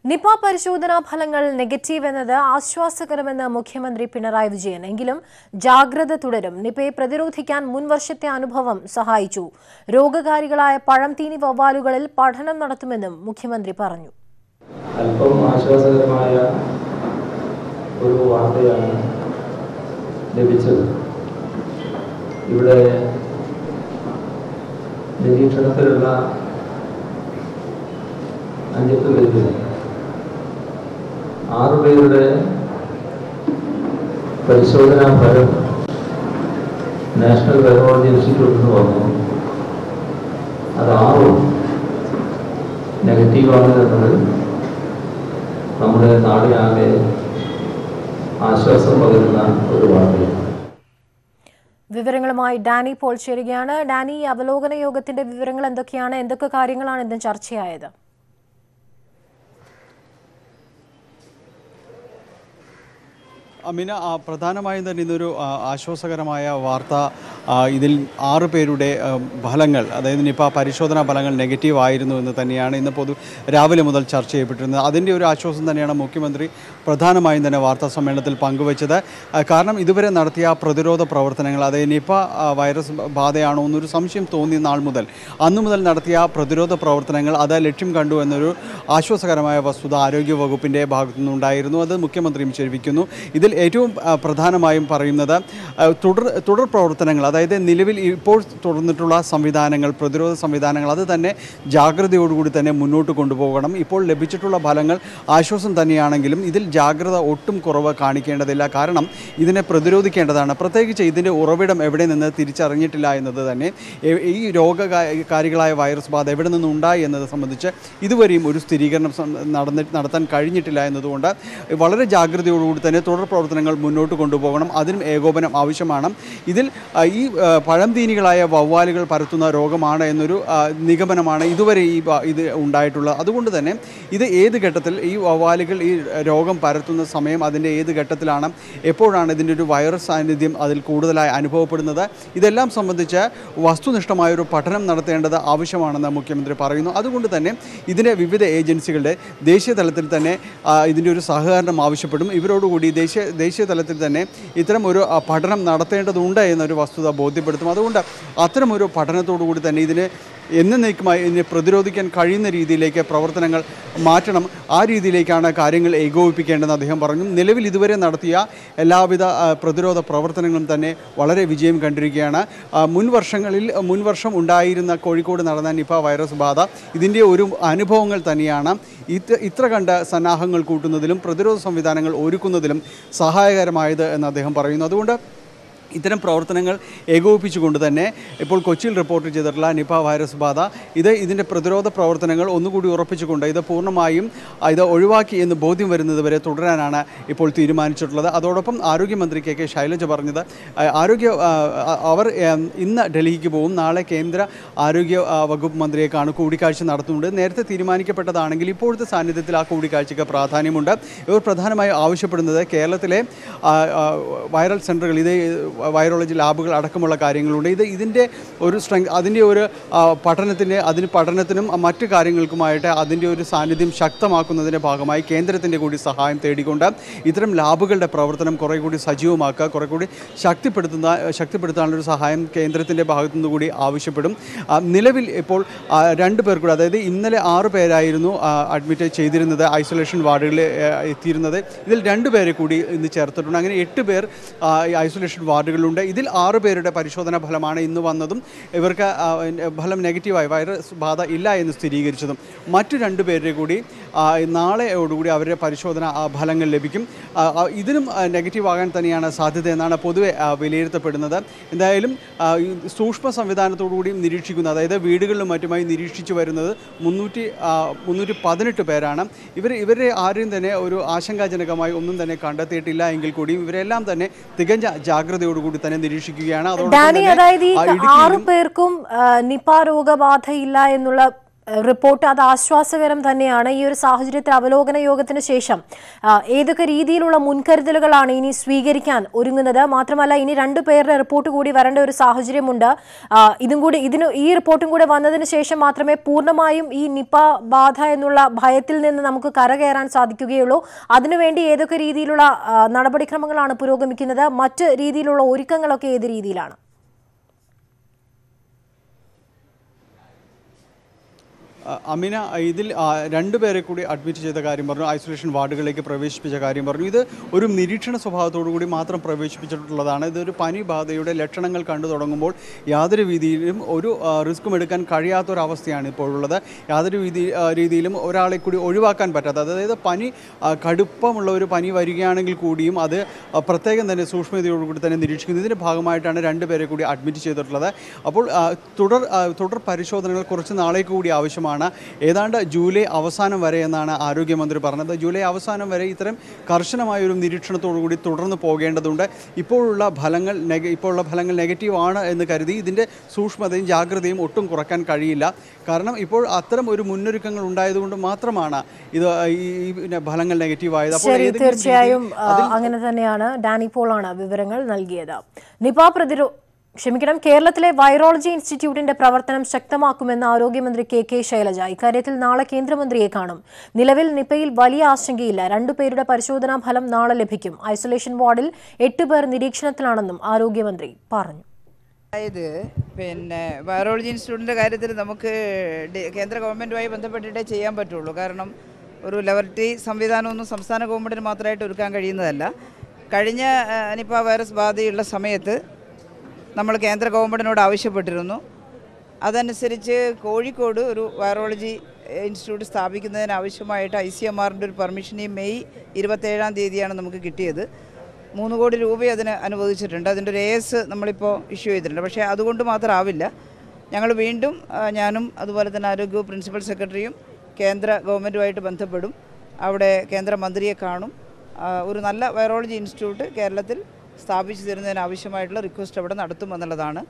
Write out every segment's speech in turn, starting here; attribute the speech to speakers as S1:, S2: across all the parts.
S1: Nipah പരിശോധനാ ഫലങ്ങൾ negative എന്നത് ആശ്വാസകരമെന്ന് മുഖ്യമന്ത്രി പിണറായി വിജയൻ എങ്കിലും ജാഗ്രത തുടരും നിപയെ പ്രതിരോധിക്കാൻ മുൻവർഷത്തെ അനുഭവം സഹായിച്ചു രോഗകാരികളായ പഴംതീനി വവ്വാലുകളിൽ പഠനം നടത്തുമെന്നും മുഖ്യമന്ത്രി പറഞ്ഞു
S2: അല്പം ആശ്വാസകരമായ ഒരു വാർത്തയാണ് ലഭിച്ചത് ഇവിടെ നിരീക്ഷണത്തിലുള്ള അഞ്ചെട്ട് പേരിൽ ആറ് പേരുടെ പരിശോധനാ ഫലം നാഷണൽ വൈറോളജി ഇൻസ്റ്റിറ്റ്യൂട്ടിൽ നിന്ന് വന്നു അത് ആറും നെഗറ്റീവാണ് എന്നത് നമ്മുടെ നാടിനാകെ ആശ്വാസം പകരുന്ന ഒരു വാർത്തയാണ്
S1: വിവരങ്ങളുമായി ഡാനി പോൾ ചേരുകയാണ് ഡാനി ഈ അവലോകന യോഗത്തിന്റെ വിവരങ്ങൾ എന്തൊക്കെയാണ് എന്തൊക്കെ കാര്യങ്ങളാണ് ഇന്ന് ചർച്ചയായത്
S3: അമിന ആ, പ്രധാനമായും തന്നെ ഇന്നൊരു ആ, ആശ്വാസകരമായ വാർത്ത ആ, ഇതിൽ ആറ് പേരുടെ ആ, ഫലങ്ങൾ അതായത് നിപ്പ പരിശോധനാ ഫലങ്ങൾ നെഗറ്റീവ് ആയിരുന്നു എന്ന് തന്നെയാണ് ഇന്ന് പൊതു രാവിലെ മുതൽ ചർച്ച ചെയ്യപ്പെട്ടിരുന്നത് അതിൻ്റെ ഒരു ആശ്വാസം തന്നെയാണ് മുഖ്യമന്ത്രി പ്രധാനമായും തന്നെ വാർത്താ സമ്മേളനത്തിൽ പങ്കുവച്ചത് ആ, കാരണം ഇതുവരെ നടത്തിയ പ്രതിരോധ പ്രവർത്തനങ്ങൾ അതായത് നിപ്പ ആ, വൈറസ് ബാധയാണോ എന്നൊരു സംശയം തോന്നിയ നാൾ മുതൽ അന്നു മുതൽ നടത്തിയ പ്രതിരോധ പ്രവർത്തനങ്ങൾ അത് ലക്ഷ്യം കണ്ടു എന്നൊരു ആശ്വാസകരമായ വസ്തുത ആരോഗ്യ വകുപ്പിൻ്റെ ഭാഗത്തു നിന്നുണ്ടായിരുന്നു അത് മുഖ്യമന്ത്രിയും ശരിവയ്ക്കുന്നു ഇതിൽ ഏറ്റവും ആ, പ്രധാനമായും പറയുന്നത് ആ, തുടർ തുടർ പ്രവർത്തനങ്ങൾ അതായത് നിലവിൽ ഇപ്പോൾ തുടർന്നിട്ടുള്ള സംവിധാനങ്ങൾ പ്രതിരോധ സംവിധാനങ്ങൾ അത് തന്നെ ജാഗ്രതയോടുകൂടി തന്നെ മുന്നോട്ട് കൊണ്ടുപോകണം ഇപ്പോൾ ലഭിച്ചിട്ടുള്ള ഫലങ്ങൾ ആശ്വാസം തന്നെയാണെങ്കിലും ഇതിൽ ജാഗ്രത ഒട്ടും കുറവ് കാണിക്കേണ്ടതില്ല കാരണം ഇതിനെ പ്രതിരോധിക്കേണ്ടതാണ് പ്രത്യേകിച്ച് ഇതിൻ്റെ ഉറവിടം എവിടെ നിന്ന് തിരിച്ചറിഞ്ഞിട്ടില്ല എന്നത് തന്നെ എ- ഈ രോഗകാരികളായ വൈറസ് ബാധ എവിടെ നിന്നുണ്ടായി എന്നത് സംബന്ധിച്ച് ഇതുവരെയും ഒരു സ്ഥിരീകരണം സം- നടന്നി നടത്താൻ കഴിഞ്ഞിട്ടില്ല എന്നതുകൊണ്ട് വളരെ ജാഗ്രതയോടുകൂടി തന്നെ തുടർ പ്രവർത്തനങ്ങൾ മുന്നോട്ട് കൊണ്ടുപോകണം അതിനും ഏകോപനം ആവശ്യമാണ് ഇതിൽ ആ, ഈ ആ, പഴംതീനികളായ വവ്വാലുകൾ പരത്തുന്ന രോഗമാണ് എന്നൊരു ആ, നിഗമനമാണ് ഇതുവരെ ഈ വ- ഇത് ഉണ്ടായിട്ടുള്ളത് അതുകൊണ്ട് തന്നെ ഇത് ഏത് ഘട്ടത്തിൽ ഈ വവ്വാലുകൾ ഈ രോഗം പരത്തുന്ന സമയം അതിൻ്റെ ഏത് ഘട്ടത്തിലാണ് എപ്പോഴാണ് ഇതിൻ്റെ ഒരു വൈറസ് സാന്നിധ്യം അതിൽ കൂടുതലായി അനുഭവപ്പെടുന്നത് ഇതെല്ലാം സംബന്ധിച്ച് വസ്തുനിഷ്ഠമായൊരു പഠനം നടത്തേണ്ടത് ആവശ്യമാണെന്ന് മുഖ്യമന്ത്രി പറയുന്നു അതുകൊണ്ട് തന്നെ ഇതിൻ്റെ വിവിധ ഏജൻസികളുടെ ദേശീയ തലത്തിൽ തന്നെ ആ, ഇതിൻ്റെ ഒരു സഹകരണം ആവശ്യപ്പെടും ഇവരോടുകൂടി ദേശീയ ദേശീയ തലത്തിൽ തന്നെ ഇത്തരം ഒരു ആ, പഠനം നടത്തേണ്ടതുണ്ട് എന്നൊരു വസ്തുത ബോധ്യപ്പെടുത്തും അതുകൊണ്ട് അത്തരമൊരു പഠനത്തോടു കൂടി തന്നെ ഇതിനെ എന്നേക്കുമായി ഇതിനെ പ്രതിരോധിക്കാൻ കഴിയുന്ന രീതിയിലേക്ക് പ്രവർത്തനങ്ങൾ മാറ്റണം ആ രീതിയിലേക്കാണ് കാര്യങ്ങൾ ഏകോപിപ്പിക്കേണ്ടതെന്ന് അദ്ദേഹം പറഞ്ഞു നിലവിൽ ഇതുവരെ നടത്തിയ എല്ലാവിധ ആ, പ്രതിരോധ പ്രവർത്തനങ്ങളും തന്നെ വളരെ വിജയം കണ്ടിരിക്കുകയാണ് ആ, മുൻ വർഷങ്ങളിൽ മുൻ വർഷം ഉണ്ടായിരുന്ന കോഴിക്കോട് നടന്ന നിപ വൈറസ് ബാധ ഇതിൻ്റെ ഒരു അനുഭവങ്ങൾ തന്നെയാണ് ഇത്ര ഇത്ര കണ്ട സന്നാഹങ്ങൾ കൂട്ടുന്നതിലും പ്രതിരോധ സംവിധാനങ്ങൾ ഒരുക്കുന്നതിലും സഹായകരമായത് എന്ന് അദ്ദേഹം പറയുന്നു അതുകൊണ്ട് ഇത്തരം പ്രവർത്തനങ്ങൾ ഏകോപിപ്പിച്ചുകൊണ്ട് തന്നെ ഇപ്പോൾ കൊച്ചിയിൽ റിപ്പോർട്ട് ചെയ്തിട്ടുള്ള നിപ വൈറസ് ബാധ ഇത് ഇതിൻ്റെ പ്രതിരോധ പ്രവർത്തനങ്ങൾ ഒന്നുകൂടി ഉറപ്പിച്ചുകൊണ്ട് ഇത് പൂർണ്ണമായും ആ, ഇത് ഒഴിവാക്കി എന്ന് ബോധ്യം വരുന്നത് വരെ തുടരാനാണ് ഇപ്പോൾ തീരുമാനിച്ചിട്ടുള്ളത് അതോടൊപ്പം ആരോഗ്യമന്ത്രി കെ കെ ശൈലജ പറഞ്ഞത് ആ, ആരോഗ്യ ആ, ആ, അവർ ഏം, ഇന്ന് ഡൽഹിക്ക് പോകും നാളെ കേന്ദ്ര ആരോഗ്യ ആ, വകുപ്പ് മന്ത്രിയെ കാണും കൂടിക്കാഴ്ച നടത്തുന്നുണ്ട് നേരത്തെ തീരുമാനിക്കപ്പെട്ടതാണെങ്കിൽ ഇപ്പോഴത്തെ സാന്നിധ്യത്തിൽ ആ കൂടിക്കാഴ്ചയ്ക്ക് പ്രാധാന്യമുണ്ട് ഇവർ പ്രധാനമായും ആവശ്യപ്പെടുന്നത് കേരളത്തിലെ ആ, ആ, വൈറൽ സെൻ്ററുകൾ ഇത് വൈറോളജി ലാബുകൾ അടക്കമുള്ള കാര്യങ്ങളുണ്ട് ഇത് ഇതിൻ്റെ ഒരു സ്ട്രെങ് അതിൻ്റെ ഒരു ആ, പഠനത്തിന് അതിന് പഠനത്തിനും ആ, മറ്റു കാര്യങ്ങൾക്കുമായിട്ട് അതിൻ്റെ ഒരു സാന്നിധ്യം ശക്തമാക്കുന്നതിൻ്റെ ഭാഗമായി കേന്ദ്രത്തിൻ്റെ കൂടി സഹായം തേടിക്കൊണ്ട് ഇത്തരം ലാബുകളുടെ പ്രവർത്തനം കുറേ കൂടി സജീവമാക്കുക കുറേ കൂടി ശക്തിപ്പെടുത്തുന്ന ശക്തിപ്പെടുത്താനുള്ള ഒരു സഹായം കേന്ദ്രത്തിൻ്റെ ഭാഗത്തു നിന്ന് കൂടി ആവശ്യപ്പെടും ആ, നിലവിൽ ഇപ്പോൾ ആ, രണ്ട് പേർ കൂടി അതായത് ഇന്നലെ ആറ് പേരായിരുന്നു അഡ്മിറ്റ് ചെയ്തിരുന്നത് ഐസൊലേഷൻ വാർഡുകളിൽ ആ, എത്തിയിരുന്നത് ഇതിൽ രണ്ട് പേരെ കൂടി ഇന്ന് ചേർത്തിട്ടുണ്ട് അങ്ങനെ എട്ട് പേർ ആ, ഈ ഐസൊലേഷൻ വാർഡുകളിലുണ്ട് ഇതിൽ ആറ് പേരുടെ പരിശോധനാ ഫലമാണ് ഇന്ന് വന്നതും ഇവർക്ക് ആ, ഫലം നെഗറ്റീവായി വൈറസ് ബാധ ഇല്ല എന്ന് സ്ഥിരീകരിച്ചതും മറ്റു രണ്ട് പേരുടെ കൂടി ആ, നാളെയോടുകൂടി അവരുടെ പരിശോധന ആ, ഫലങ്ങൾ ലഭിക്കും ആ, ആ, ഇതിനും ആ, നെഗറ്റീവ് ആകാൻ തന്നെയാണ് സാധ്യത എന്നാണ് പൊതുവെ ആ, വിലയിരുത്തപ്പെടുന്നത് എന്തായാലും ആ, ഈ സൂക്ഷ്മ സംവിധാനത്തോടുകൂടി നിരീക്ഷിക്കുന്ന അതായത് വീടുകളിലും മറ്റുമായി നിരീക്ഷിച്ചു വരുന്നത് മുന്നൂറ്റി ആ, മുന്നൂറ്റി പതിനെട്ട് പേരാണ് ഇവർ ഇവരെ ആരെയും തന്നെ ഒരു ആശങ്കാജനകമായി ഒന്നും തന്നെ കണ്ടെത്തിയിട്ടില്ല എങ്കിൽ കൂടിയും ഇവരെല്ലാം തന്നെ തികഞ്ഞ ജാഗ്രതയോടുകൂടി തന്നെ നിരീക്ഷിക്കുകയാണ് അതോടൊപ്പം
S1: ഡാനി
S3: തന്നെ
S1: അതായത് ഈ
S3: ആ,
S1: ആറു
S3: ഇടുക്കിയിലും
S1: പേർക്കും ആ, നിപ രോഗബാധയില്ല എന്നുള്ള ഏഹ്, റിപ്പോർട്ട് അത് ആശ്വാസകരം തന്നെയാണ് ഈ ഒരു സാഹചര്യത്തിൽ അവലോകന യോഗത്തിന് ശേഷം ആ, ഏതൊക്കെ രീതിയിലുള്ള മുൻകരുതലുകളാണ് ഇനി സ്വീകരിക്കാൻ ഒരുങ്ങുന്നത് മാത്രമല്ല ഇനി രണ്ടു പേരുടെ റിപ്പോർട്ട് കൂടി വരേണ്ട ഒരു സാഹചര്യമുണ്ട് ആ, ഇതും കൂടി ഇതിന് ഈ റിപ്പോർട്ടും കൂടെ വന്നതിന് ശേഷം മാത്രമേ പൂർണ്ണമായും ഈ നിപ ബാധ എന്നുള്ള ഭയത്തിൽ നിന്ന് നമുക്ക് കരകയറാൻ സാധിക്കുകയുള്ളൂ അതിനുവേണ്ടി ഏതൊക്കെ രീതിയിലുള്ള ആ, നടപടിക്രമങ്ങളാണ് പുരോഗമിക്കുന്നത് മറ്റ് രീതിയിലുള്ള ഒരുക്കങ്ങളൊക്കെ ഏത് രീതിയിലാണ്
S3: അ- അമിന ഇതിൽ ആ, രണ്ടുപേരെ കൂടി അഡ്മിറ്റ് ചെയ്ത കാര്യം പറഞ്ഞു ഐസൊലേഷൻ വാർഡുകളിലേക്ക് പ്രവേശിപ്പിച്ച കാര്യം പറഞ്ഞു ഇത് ഒരു നിരീക്ഷണ സ്വഭാവത്തോടു കൂടി മാത്രം പ്രവേശിപ്പിച്ചിട്ടുള്ളതാണ് ഇതൊരു പനി ബാധയുടെ ലക്ഷണങ്ങൾ കണ്ടു തുടങ്ങുമ്പോൾ യാതൊരു രീതിയിലും ഒരു ആ, റിസ്ക്കും എടുക്കാൻ കഴിയാത്തൊരവസ്ഥയാണ് ഇപ്പോൾ ഉള്ളത് യാതൊരു രീതി ആ, രീതിയിലും ഒരാളെ കൂടി ഒഴിവാക്കാൻ പറ്റാത്ത അതായത് പനി ആ, കടുപ്പമുള്ള ഒരു പനി വരികയാണെങ്കിൽ കൂടിയും അത് ആ, പ്രത്യേകം തന്നെ സൂക്ഷ്മതയോടുകൂടി തന്നെ നിരീക്ഷിക്കുന്നു ഇതിൻ്റെ ഭാഗമായിട്ടാണ് രണ്ടുപേരെ കൂടി അഡ്മിറ്റ് ചെയ്തിട്ടുള്ളത് അപ്പോൾ ആ, തുടർ ആ, തുടർ പരിശോധനകൾ കുറച്ച് നാളേക്ക് കൂടി ആവശ്യമാണ് ഏതാണ്ട് ജൂലൈ അവസാനം വരെ എന്നാണ് ആരോഗ്യമന്ത്രി പറഞ്ഞത് ജൂലൈ അവസാനം വരെ ഇത്തരം കർശനമായ ഒരു നിരീക്ഷണത്തോടു കൂടി തുടർന്ന് പോകേണ്ടതുണ്ട് ഇപ്പോഴുള്ള ഫലങ്ങൾ നെഗ ഇപ്പോഴുള്ള ഫലങ്ങൾ നെഗറ്റീവ് ആണ് എന്ന് കരുതി ഇതിൻ്റെ സൂക്ഷ്മതയും ജാഗ്രതയും ഒട്ടും കുറയ്ക്കാൻ കഴിയില്ല കാരണം ഇപ്പോൾ അത്തരം ഒരു മുന്നൊരുക്കങ്ങൾ ഉണ്ടായതുകൊണ്ട് മാത്രമാണ് ഇത് ഈ ഈ പിന്നെ ഫലങ്ങൾ നെഗറ്റീവ് ആയത് അപ്പോൾ
S1: ശരി
S3: ഏതെങ്കിലും
S1: തീർച്ചയായും
S3: രീതിയിൽ
S1: ആ, അങ്ങനെ തന്നെയാണ് ഡാനി പോളാണ് വിവരങ്ങൾ നൽകിയത് നിപ പ്രതിരോ ക്ഷമിക്കണം കേരളത്തിലെ വൈറോളജി ഇൻസ്റ്റിറ്റ്യൂട്ടിന്റെ പ്രവർത്തനം ശക്തമാക്കുമെന്ന് ആരോഗ്യമന്ത്രി കെ കെ ശൈലജ ഇക്കാര്യത്തിൽ നാളെ കേന്ദ്രമന്ത്രിയെ കാണും നിലവിൽ നിപയിൽ വലിയ ആശങ്കയില്ല രണ്ടുപേരുടെ പരിശോധനാ ഫലം നാളെ ലഭിക്കും ഐസൊലേഷൻ വാർഡിൽ എട്ട് പേർ നിരീക്ഷണത്തിലാണെന്നും ആരോഗ്യമന്ത്രി പറഞ്ഞു
S4: അതായത് പിന്നെ വൈറോളജി ഇൻസ്റ്റിറ്റ്യൂട്ടിൻ്റെ കാര്യത്തിൽ നമുക്ക് ഡി- കേന്ദ്ര ഗവൺമെൻറ്റുമായി ബന്ധപ്പെട്ടിട്ടേ ചെയ്യാൻ പറ്റുള്ളൂ കാരണം ഒരു ലബോറട്ടറി സംവിധാനമൊന്നും സംസ്ഥാന ഗവൺമെൻറ്റിന് മാത്രമായിട്ട് ഒരുക്കാൻ കഴിയുന്നതല്ല കഴിഞ്ഞ ആ, നിപ വൈറസ് ബാധയുള്ള സമയത്ത് നമ്മൾ കേന്ദ്ര ഗവൺമെൻറ്റിനോട് ആവശ്യപ്പെട്ടിരുന്നു അതനുസരിച്ച് കോഴിക്കോട് ഒരു വൈറോളജി ഇൻസ്റ്റിറ്റ്യൂട്ട് സ്ഥാപിക്കുന്നതിന് ആവശ്യമായിട്ട് ഐ സി എം ആറിൻ്റെ ഒരു പെർമിഷൻ ഈ മെയ് ഇരുപത്തേഴാം തീയതിയാണ് നമുക്ക് കിട്ടിയത് മൂന്ന് കോടി രൂപ അതിന് അനുവദിച്ചിട്ടുണ്ട് അതിൻ്റെ ഒരു എസ് നമ്മളിപ്പോൾ ഇഷ്യൂ ചെയ്തിട്ടുണ്ട് പക്ഷേ അതുകൊണ്ട് മാത്രമാവില്ല ഞങ്ങൾ വീണ്ടും ആ, ഞാനും അതുപോലെ തന്നെ ആരോഗ്യ പ്രിൻസിപ്പൽ സെക്രട്ടറിയും കേന്ദ്ര ഗവൺമെൻറ്റുമായിട്ട് ബന്ധപ്പെടും അവിടെ കേന്ദ്രമന്ത്രിയെ കാണും ആ, ഒരു നല്ല വൈറോളജി ഇൻസ്റ്റിറ്റ്യൂട്ട് കേരളത്തിൽ സ്ഥാപിച്ചു തരുന്നതിന് ആവശ്യമായിട്ടുള്ള റിക്വസ്റ്റ് അവിടെ നടത്തുമെന്നുള്ളതാണ്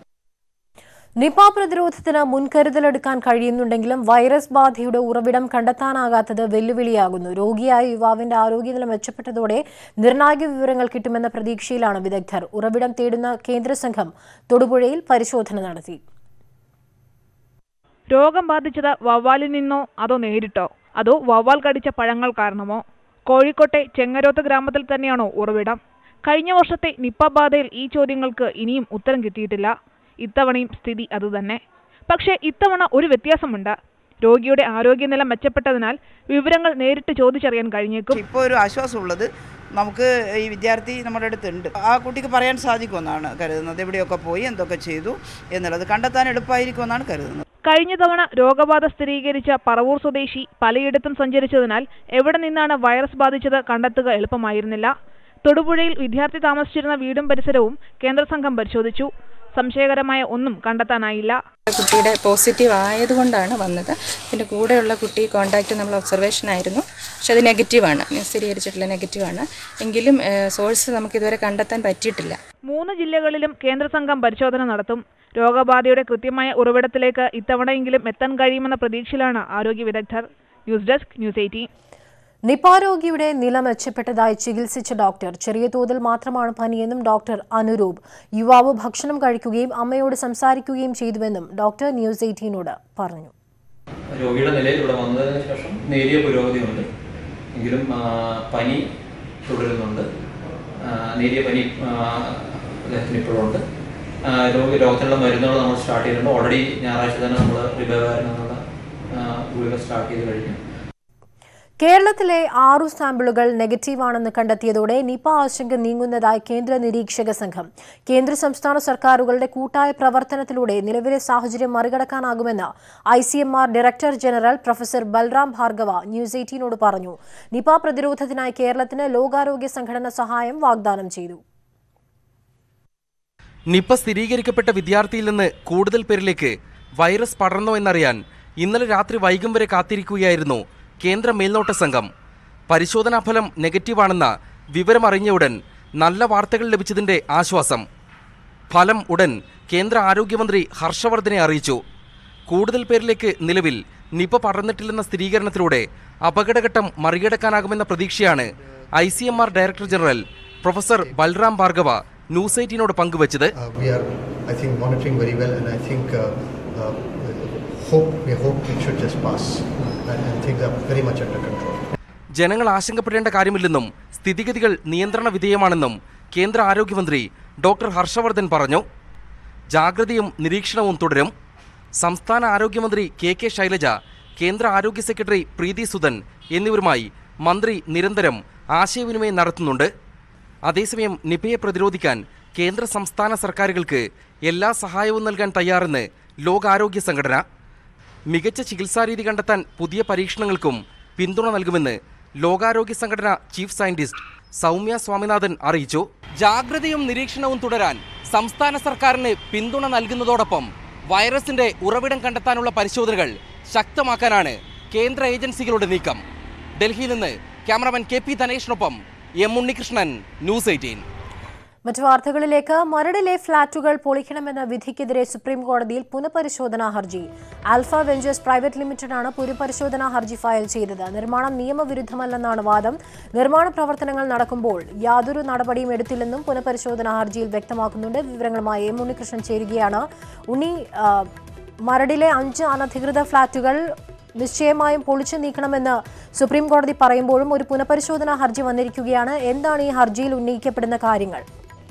S1: നിപ പ്രതിരോധത്തിന് മുൻകരുതലെടുക്കാൻ കഴിയുന്നുണ്ടെങ്കിലും വൈറസ് ബാധയുടെ ഉറവിടം കണ്ടെത്താനാകാത്തത് വെല്ലുവിളിയാകുന്നു രോഗിയായ യുവാവിന്റെ ആരോഗ്യനില മെച്ചപ്പെട്ടതോടെ നിർണായക വിവരങ്ങൾ കിട്ടുമെന്ന പ്രതീക്ഷയിലാണ് വിദഗ്ധർ ഉറവിടം തേടുന്ന കേന്ദ്ര സംഘം തൊടുപുഴയിൽ പരിശോധന നടത്തി
S5: രോഗം ബാധിച്ചത് വവ്വാലിൽ നിന്നോ അതോ നേരിട്ടോ അതോ വവ്വാൽ കടിച്ച പഴങ്ങൾ കാരണമോ കോഴിക്കോട്ടെ ചെങ്ങരോത്ത് ഗ്രാമത്തിൽ തന്നെയാണോ ഉറവിടം കഴിഞ്ഞ വർഷത്തെ നിപ്പ ബാധയിൽ ഈ ചോദ്യങ്ങൾക്ക് ഇനിയും ഉത്തരം കിട്ടിയിട്ടില്ല ഇത്തവണയും സ്ഥിതി അതുതന്നെ പക്ഷേ ഇത്തവണ ഒരു വ്യത്യാസമുണ്ട് രോഗിയുടെ ആരോഗ്യനില മെച്ചപ്പെട്ടതിനാൽ വിവരങ്ങൾ നേരിട്ട് ചോദിച്ചറിയാൻ കഴിഞ്ഞേക്കും
S4: ഇപ്പോൾ ഒരു ആശ്വാസമുള്ളത് നമുക്ക് ഈ വിദ്യാർത്ഥി നമ്മുടെ അടുത്തുണ്ട് ആ കുട്ടിക്ക് പറയാൻ സാധിക്കുമെന്നാണ് കരുതുന്നത് എവിടെയൊക്കെ പോയി എന്തൊക്കെ ചെയ്തു എന്നുള്ളത് കണ്ടെത്താൻ എളുപ്പമായിരിക്കുമെന്നാണ് കരുതുന്നത്
S5: കഴിഞ്ഞ തവണ രോഗബാധ സ്ഥിരീകരിച്ച പറവൂർ സ്വദേശി പലയിടത്തും സഞ്ചരിച്ചതിനാൽ എവിടെ നിന്നാണ് വൈറസ് ബാധിച്ചത് കണ്ടെത്തുക എളുപ്പമായിരുന്നില്ല തൊടുപുഴയിൽ വിദ്യാർത്ഥി താമസിച്ചിരുന്ന വീടും പരിസരവും കേന്ദ്ര സംഘം പരിശോധിച്ചു സംശയകരമായ ഒന്നും കണ്ടെത്താനായില്ല
S6: കുട്ടിയുടെ പോസിറ്റീവ് ആയതുകൊണ്ടാണ് വന്നത് പിന്നെ കൂടെയുള്ള കുട്ടി കോണ്ടാക്റ്റ് നമ്മൾ ഒബ്സർവേഷൻ ആയിരുന്നു പക്ഷെ അത് നെഗറ്റീവാണ് സ്ഥിരീകരിച്ചിട്ടുള്ള നെഗറ്റീവാണ് എങ്കിലും സോഴ്സ് നമുക്ക് ഇതുവരെ കണ്ടെത്താൻ പറ്റിയിട്ടില്ല
S5: മൂന്ന് ജില്ലകളിലും കേന്ദ്ര സംഘം പരിശോധന നടത്തും രോഗബാധയുടെ കൃത്യമായ ഉറവിടത്തിലേക്ക് ഇത്തവണയെങ്കിലും എത്താൻ കഴിയുമെന്ന പ്രതീക്ഷയിലാണ് ആരോഗ്യ വിദഗ്ധർ news desk news eighteen
S1: Nipah രോഗിയുടെ നില മെച്ചപ്പെട്ടതായി ചികിത്സിച്ച ഡോക്ടർ ചെറിയ തോതിൽ മാത്രമാണ് പനിയെന്നും ഡോക്ടർ അനുരൂപ് യുവാവ് ഭക്ഷണം കഴിക്കുകയും അമ്മയോട് സംസാരിക്കുകയും ചെയ്തുവെന്നും ഡോക്ടർ ന്യൂസ് എയ്റ്റീനോട് പറഞ്ഞു
S2: രോഗിയുടെ നിലയിൽ ഇവിടെ വന്നതിന് ശേഷം നേരിയ പുരോഗതിയുണ്ട് എങ്കിലും ആ, പനി തുടരുന്നുണ്ട് ആ, നേരിയ പനി ആ, അദ്ദേഹത്തിന് ഇപ്പോഴുണ്ട് ആ, രോഗി രോഗത്തിനുള്ള മരുന്നുകൾ നമ്മൾ സ്റ്റാർട്ട് ചെയ്തിട്ടുണ്ട് ഓൾറെഡി ഞായറാഴ്ച തന്നെ നമ്മൾ റിബവാരൻ എന്നുള്ള ആ, ഗുളിക സ്റ്റാർട്ട് ചെയ്ത് കഴിഞ്ഞു
S1: കേരളത്തിലെ ആറു സാമ്പിളുകൾ നെഗറ്റീവാണെന്ന് കണ്ടെത്തിയതോടെ നിപ ആശങ്ക നീങ്ങുന്നതായി കേന്ദ്ര നിരീക്ഷക സംഘം കേന്ദ്ര സംസ്ഥാന സർക്കാരുകളുടെ കൂട്ടായ പ്രവർത്തനത്തിലൂടെ നിലവിലെ സാഹചര്യം മറികടക്കാനാകുമെന്ന് I C M R director general professor Balram Bhargava news എയ്റ്റീനോട് പറഞ്ഞു നിപ പ്രതിരോധത്തിനായി കേരളത്തിന് ലോകാരോഗ്യ സംഘടന സഹായം വാഗ്ദാനം ചെയ്തു
S7: നിപ സ്ഥിരീകരിക്കപ്പെട്ട വിദ്യാർത്ഥിയിൽ നിന്ന് കൂടുതൽ പേരിലേക്ക് വൈറസ് പടർന്നോ എന്നറിയാൻ ഇന്നലെ രാത്രി വൈകും വരെ കാത്തിരിക്കുകയായിരുന്നു കേന്ദ്ര മേൽനോട്ട സംഘം പരിശോധനാ ഫലം നെഗറ്റീവാണെന്ന വിവരം അറിഞ്ഞയുടൻ നല്ല വാർത്തകൾ ലഭിച്ചതിന്റെ ആശ്വാസം ഫലം ഉടൻ കേന്ദ്ര ആരോഗ്യമന്ത്രി ഹർഷവർദ്ധനെ അറിയിച്ചു കൂടുതൽ പേരിലേക്ക് നിലവിൽ നിപ പടർന്നിട്ടില്ലെന്ന സ്ഥിരീകരണത്തിലൂടെ അപകടഘട്ടം മറികടക്കാനാകുമെന്ന പ്രതീക്ഷയാണ് I C M R director general professor Balram Bhargava news എയ്റ്റീനോട് പങ്കുവച്ചത്
S8: Uh, we are, I think, monitoring very well, and I think uh, uh, hope we hope it should just pass, and, and things are very much under control.
S7: ജനങ്ങൾ ആശങ്കപ്പെടേണ്ട കാര്യമില്ലെന്നും സ്ഥിതിഗതികൾ നിയന്ത്രണ വിധേയമാണെന്നും കേന്ദ്ര ആരോഗ്യമന്ത്രി doctor Harshvardhan പറഞ്ഞു ജാഗ്രതയും നിരീക്ഷണവും തുടരും സംസ്ഥാന ആരോഗ്യമന്ത്രി കെ കെ ശൈലജ കേന്ദ്ര ആരോഗ്യ സെക്രട്ടറി പ്രീതി സുദൻ എന്നിവരുമായി മന്ത്രി നിരന്തരം ആശയവിനിമയം നടത്തുന്നുണ്ട് അതേസമയം നിപയെ പ്രതിരോധിക്കാൻ കേന്ദ്ര സംസ്ഥാന സർക്കാരുകൾക്ക് എല്ലാ സഹായവും നൽകാൻ തയ്യാറെന്ന് ലോകാരോഗ്യ സംഘടന മികച്ച ചികിത്സാരീതി കണ്ടെത്താൻ പുതിയ പരീക്ഷണങ്ങൾക്കും പിന്തുണ നൽകുമെന്ന് ലോകാരോഗ്യ സംഘടന ചീഫ് സയന്റിസ്റ്റ് സൗമ്യ സ്വാമിനാഥൻ അറിയിച്ചു ജാഗ്രതയും നിരീക്ഷണവും തുടരാൻ സംസ്ഥാന സർക്കാരിന് പിന്തുണ നൽകുന്നതോടൊപ്പം വൈറസിന്റെ ഉറവിടം കണ്ടെത്താനുള്ള പരിശോധനകൾ ശക്തമാക്കാനാണ് കേന്ദ്ര ഏജൻസികളുടെ നീക്കം ഡൽഹിയിൽ നിന്ന് ക്യാമറമാൻ കെ പി ധനേഷിനൊപ്പം എം ഉണ്ണികൃഷ്ണൻ ന്യൂസ് എയ്റ്റീൻ
S1: മറ്റു വാർത്തകളിലേക്ക് മരടിലെ ഫ്ളാറ്റുകൾ പൊളിക്കണമെന്ന വിധിക്കെതിരെ സുപ്രീം കോടതിയിൽ പുനഃപരിശോധനാ ഹർജി ആൽഫ വെഞ്ചേഴ്സ് പ്രൈവറ്റ് ലിമിറ്റഡാണ് പുനഃപരിശോധനാ ഹർജി ഫയൽ ചെയ്തത് നിർമ്മാണം നിയമവിരുദ്ധമല്ലെന്നാണ് വാദം നിർമ്മാണ പ്രവർത്തനങ്ങൾ നടക്കുമ്പോൾ യാതൊരു നടപടിയും എടുത്തില്ലെന്നും പുനഃപരിശോധനാ ഹർജിയിൽ വ്യക്തമാക്കുന്നുണ്ട് വിവരങ്ങളുമായി എം ഉണ്ണികൃഷ്ണൻ ചേരുകയാണ് ഉണ്ണി ആ, മരടിലെ അഞ്ച് അനധികൃത ഫ്ളാറ്റുകൾ നിശ്ചയമായും പൊളിച്ചു നീക്കണമെന്ന് സുപ്രീം കോടതി പറയുമ്പോഴും ഒരു പുനഃപരിശോധനാ ഹർജി വന്നിരിക്കുകയാണ് എന്താണ് ഈ ഹർജിയിൽ ഉന്നയിക്കപ്പെടുന്ന കാര്യങ്ങൾ